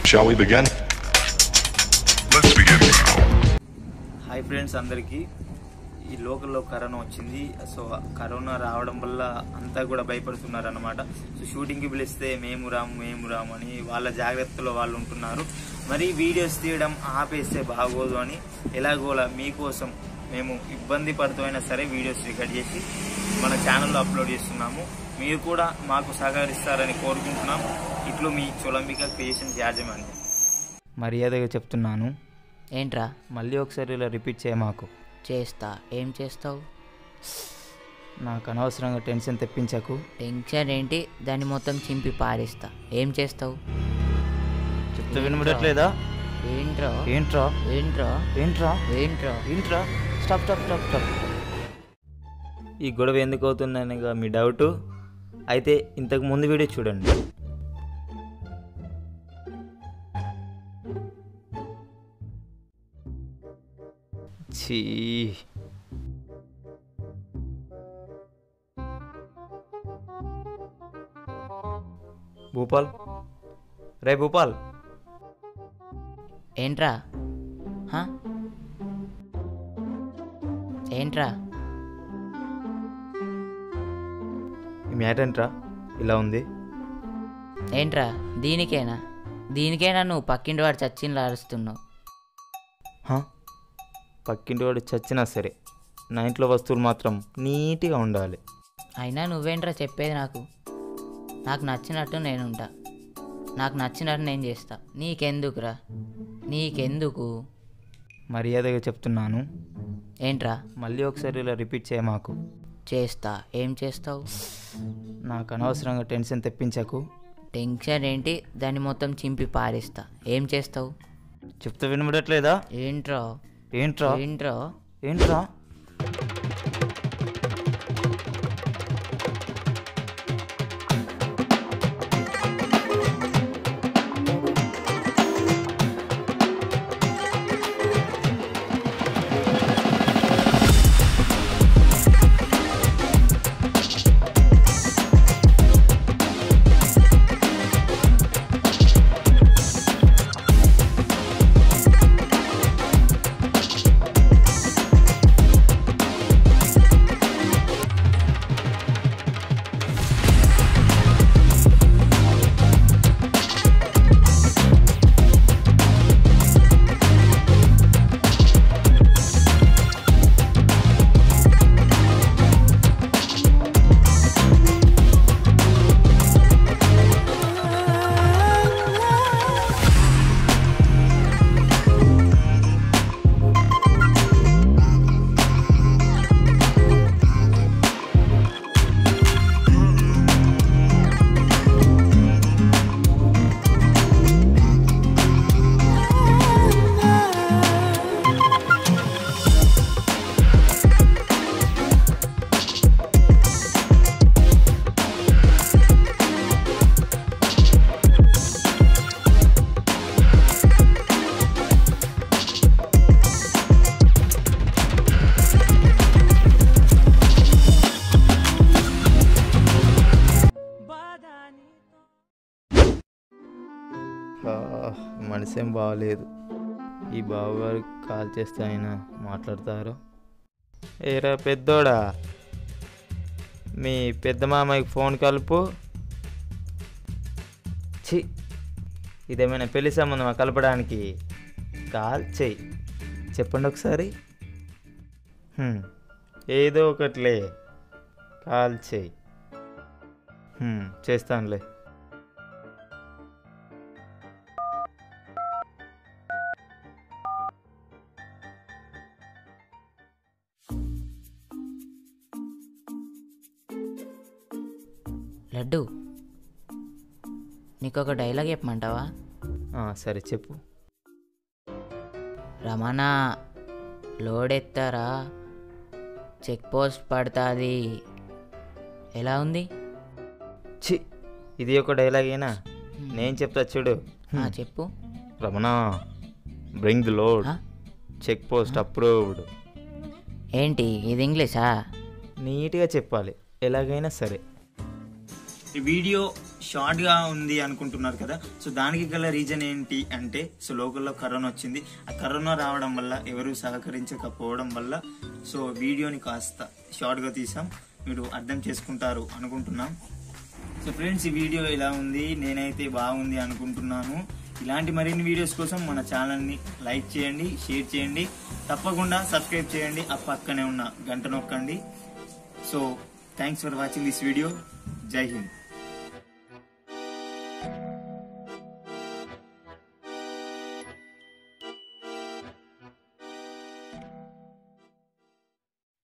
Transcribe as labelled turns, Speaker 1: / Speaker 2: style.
Speaker 1: Shall we begin?
Speaker 2: Let's begin now.
Speaker 3: Hi friends అందరికీ ఈ లోకల్లో కరోనా వచ్చింది సో కరోనా రావడం వల్ల అంతా కూడా భయపడుతున్నారు అనమాట సో షూటింగ్కి పిలిస్తే మేము రాము మేము రాము అని వాళ్ళ జాగ్రత్తలో వాళ్ళు ఉంటున్నారు మరి వీడియోస్ తీయడం ఆపేస్తే బాగోదు అని ఎలాగోలా మీకోసం మేము ఇబ్బంది పడుతూ సరే వీడియోస్ రికార్డ్ చేసి మన ఛానల్లో అప్లోడ్ చేస్తున్నాము మీరు కూడా మాకు సహకరిస్తారని కోరుకుంటున్నాం ఇట్లు మీ చొలంబిక క్రియేషన్స్ యాజమాన్యం మర్యాదగా చెప్తున్నాను
Speaker 4: ఏంట్రా
Speaker 3: మళ్ళీ ఒకసారి ఇలా రిపీట్ చేయ మాకు
Speaker 4: చేస్తా ఏం చేస్తావు
Speaker 3: నాకు అనవసరంగా టెన్షన్ తెప్పించకు
Speaker 4: టెన్షన్ ఏంటి దాన్ని మొత్తం చింపి పారేస్తా ఏం చేస్తావు
Speaker 3: చెప్తే వినబడట్లేదా
Speaker 4: ఏంట్రా
Speaker 3: ఏంట్రా
Speaker 4: ఏంట్రా
Speaker 3: ఏంట్రా
Speaker 4: ఏంట్రా
Speaker 3: ఏంట్రా స్టాప్ స్టాప్ స్టాప్ స్టాప్ ఈ గొడవ ఎందుకు అవుతుందని మీ డౌట్ అయితే ఇంతకు ముందు వీడియో చూడండి ఛీ భూపాల్ రే భూపాల్
Speaker 4: ఏంట్రా హా? ఏంట్రా
Speaker 3: ఈ మ్యాటర్ ఏంట్రా ఇలా ఉంది
Speaker 4: ఏంట్రా దీనికేనా దీనికేనా నువ్వు పక్కింటి వాడు చచ్చింలా అరుస్తున్నావు
Speaker 3: హా? పక్కింటి వాడు చచ్చినా సరే నా ఇంట్లో వస్తువులు మాత్రం నీట్గా ఉండాలి
Speaker 4: అయినా నువ్వేంట్రా చెప్పేది నాకు నాకు నచ్చినట్టు నేను ఉంటా నాకు నచ్చినట్టు నేను చేస్తా నీకెందుకురా నీకెందుకు
Speaker 3: మర్యాదగా చెప్తున్నాను
Speaker 4: ఏంట్రా
Speaker 3: మళ్ళీ ఒకసారి ఇలా రిపీట్ చేయ మాకు
Speaker 4: చేస్తా ఏం చేస్తావు
Speaker 3: నాకు అనవసరంగా టెన్షన్ తెప్పించకు
Speaker 4: టెన్షన్ ఏంటి దాన్ని మొత్తం చింపి పారేస్తా ఏం చేస్తావు
Speaker 3: చెప్తే వినబడట్లేదా
Speaker 4: ఏంట్రా
Speaker 3: ఏంట్రా
Speaker 4: ఏంట్రా
Speaker 3: ఏంట్రా మనసేం బాగలేదు ఈ బావగారు కాల్ చేస్తే ఆయన మాట్లాడతారు ఏరా పెద్దోడా మీ పెద్ద మామయ్యకి ఫోన్ కలుపు ఛీ ఇదేమైనా పెళ్లి సంబంధమా కలపడానికి కాల్ చెయ్యి చెప్పండి ఒకసారి హ్మ్, ఏదో ఒకట్లే కాల్ చెయ్యి హ్మ్, చేస్తానులే
Speaker 4: లడ్డు నీకు ఒక డైలాగ్ చెప్పమంటావా
Speaker 3: ఆ, సరే చెప్పు
Speaker 4: రమణ లోడ్ ఎత్తారా చెక్ పోస్ట్ పడుతుంది ఎలా ఉంది
Speaker 3: ఛీ ఇది ఒక డైలాగేనా నేను చెప్తా చూడు
Speaker 4: ఆ, చెప్పు
Speaker 3: రమణ బ్రింగ్ ది లోడ్
Speaker 4: ఆ?
Speaker 3: చెక్ పోస్ట్ అప్రూవ్డ్
Speaker 4: ఏంటి ఇది ఇంగ్లీషా
Speaker 3: నీట్గా చెప్పాలి ఎలాగైనా సరే
Speaker 5: ఈ వీడియో
Speaker 3: షార్ట్ గా ఉంది అనుకుంటున్నారు కదా సో దానికి గల రీజన్ ఏంటి అంటే సో లోకల్లో కరోనా వచ్చింది ఆ కరోనా రావడం వల్ల ఎవరు సహకరించకపోవడం వల్ల సో వీడియోని కాస్త షార్ట్ గా తీసాం మీరు అర్థం చేసుకుంటారు అనుకుంటున్నాం సో ఫ్రెండ్స్ ఈ వీడియో ఇలా ఉంది నేనైతే బాగుంది అనుకుంటున్నాను ఇలాంటి మరిన్ని వీడియోస్ కోసం మన ఛానల్ని లైక్ చేయండి షేర్ చేయండి తప్పకుండా సబ్స్క్రైబ్ చేయండి ఆ పక్కనే ఉన్న గంట నొక్కండి so thanks for watching this video Jai Hind